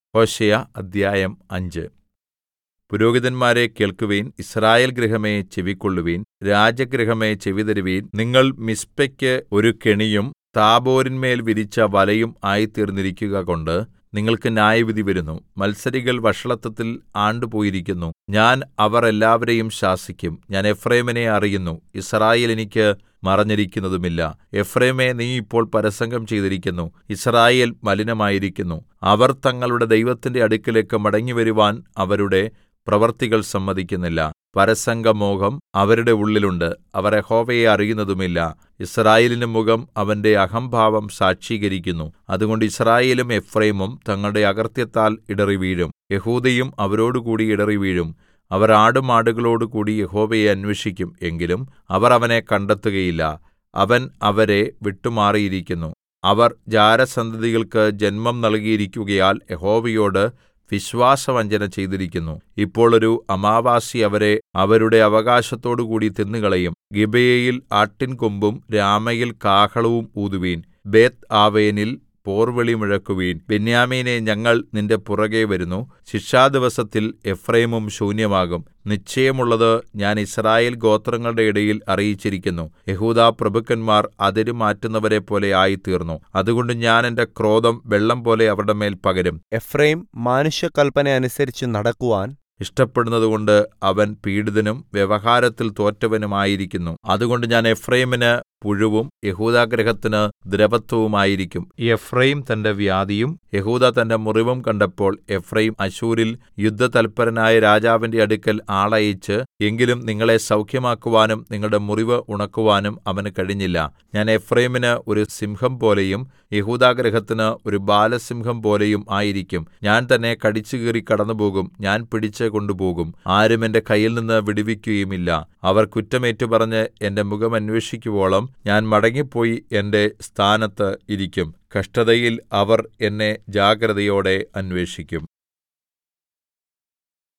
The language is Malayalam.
ഹോശേയ അദ്ധ്യായം അഞ്ച് പുരോഹിതന്മാരേ കേൾക്കുവിൻ യിസ്രായേൽ ഗൃഹമേ ചെവിക്കൊള്ളുവിൻ രാജഗൃഹമേ ചെവിതരുവിൻ നിങ്ങൾ മിസ്പെക്ക് ഒരു കെണിയും താബോരിന്മേൽ വിരിച്ച വലയും ആയിത്തീർന്നിരിക്കുകകൊണ്ട് നിങ്ങൾക്ക് ന്യായവിധി വരുന്നു മത്സരികൾ വഷളത്വത്തിൽ ആണ്ടുപോയിരിക്കുന്നു ഞാൻ അവർ എല്ലാവരെയും ശാസിക്കും ഞാൻ എഫ്രയീമിനെ അറിയുന്നു യിസ്രായേൽ എനിക്ക് മറഞ്ഞിരിക്കുന്നതുമില്ല എഫ്രയീമേ നീ ഇപ്പോൾ പരസംഗം ചെയ്തിരിക്കുന്നു യിസ്രായേൽ മലിനമായിരിക്കുന്നു അവർ തങ്ങളുടെ ദൈവത്തിന്റെ അടുക്കലേക്ക് മടങ്ങിവരുവാൻ അവരുടെ പ്രവൃത്തികൾ സമ്മതിക്കുന്നില്ല പരസംഗമോഹം അവരുടെ ഉള്ളിലുണ്ട് അവർ യഹോവയെ അറിയുന്നതുമില്ല യിസ്രായേലിന്റെ മുഖം അവന്റെ അഹംഭാവം സാക്ഷീകരിക്കുന്നു അതുകൊണ്ട് യിസ്രായേലും എഫ്രയീമും തങ്ങളുടെ അകൃത്യത്താൽ ഇടറിവീഴും യെഹൂദയും അവരോടുകൂടി ഇടറിവീഴും അവർ ആടുമാടുകളോടുകൂടി യഹോവയെ അന്വേഷിക്കും എങ്കിലും അവർ അവനെ കണ്ടെത്തുകയില്ല അവൻ അവരെ വിട്ടുമാറിയിരിക്കുന്നു അവർ ജാരസന്തതികൾക്ക് ജന്മം നൽകിയിരിക്കുകയാൽ യഹോവയോട് വിശ്വാസവഞ്ചന ചെയ്തിരിക്കുന്നു ഇപ്പോൾ ഒരു അമാവാസി അവരെ അവരുടെ അവകാശത്തോടുകൂടി തിന്നുകളയും ഗിബെയയിൽ ആട്ടിൻകൊമ്പും രാമയിൽ കാഹളവും ഊതുവിൻ ബേത്ത്ആവെനിൽ പോർവിളി മുഴക്കുവിൻ ബെന്യാമീനേ ഞങ്ങൾ നിന്റെ പുറകെ വരുന്നു ശിക്ഷാദിവസത്തിൽ എഫ്രയീമും ശൂന്യമാകും നിശ്ചയമുള്ളത് ഞാൻ യിസ്രായേൽ ഗോത്രങ്ങളുടെ ഇടയിൽ അറിയിച്ചിരിക്കുന്നു യെഹൂദാപ്രഭുക്കന്മാർ അതിര് മാറ്റുന്നവരെപ്പോലെ ആയിത്തീർന്നു അതുകൊണ്ട് ഞാൻ എന്റെ ക്രോധം വെള്ളംപോലെ അവരുടെ മേൽ പകരും എഫ്രയീം മാനുഷകല്പന അനുസരിച്ച് നടക്കുവാൻ ഇഷ്ടപ്പെടുന്നതുകൊണ്ട് അവൻ പീഡിതനും വ്യവഹാരത്തിൽ തോറ്റവനുമായിരിക്കുന്നു അതുകൊണ്ട് ഞാൻ എഫ്രയീമിന് പുഴുവും യഹൂദാഗൃഹത്തിന് ദ്രവത്വവുമായിരിക്കും എഫ്രയീം തന്റെ വ്യാധിയും യഹൂദ തന്റെ മുറിവും കണ്ടപ്പോൾ എഫ്രയീം അശ്ശൂരിൽ യുദ്ധതല്പരനായ രാജാവിന്റെ അടുക്കൽ ആളയച്ച് എങ്കിലും നിങ്ങളെ സൗഖ്യമാക്കുവാനും നിങ്ങളുടെ മുറിവ് ഉണക്കുവാനും അവന് കഴിഞ്ഞില്ല ഞാൻ എഫ്രയീമിന് ഒരു സിംഹം പോലെയും യഹൂദാഗൃഹത്തിന് ഒരു ബാലസിംഹം പോലെയും ആയിരിക്കും ഞാൻ തന്നെ കടിച്ചുകീറി കടന്നുപോകും ഞാൻ പിടിച്ച് കൊണ്ടുപോകും ആരും എന്റെ കയ്യിൽ നിന്ന് വിടുവിക്കുകയുമില്ല അവർ കുറ്റമേറ്റു പറഞ്ഞ് എന്റെ മുഖം അന്വേഷിക്കുവോളം ഞാൻ മടങ്ങിപ്പോയി എന്റെ സ്ഥാനത്ത് ഇരിക്കും കഷ്ടതയിൽ അവർ എന്നെ ജാഗ്രതയോടെ അന്വേഷിക്കും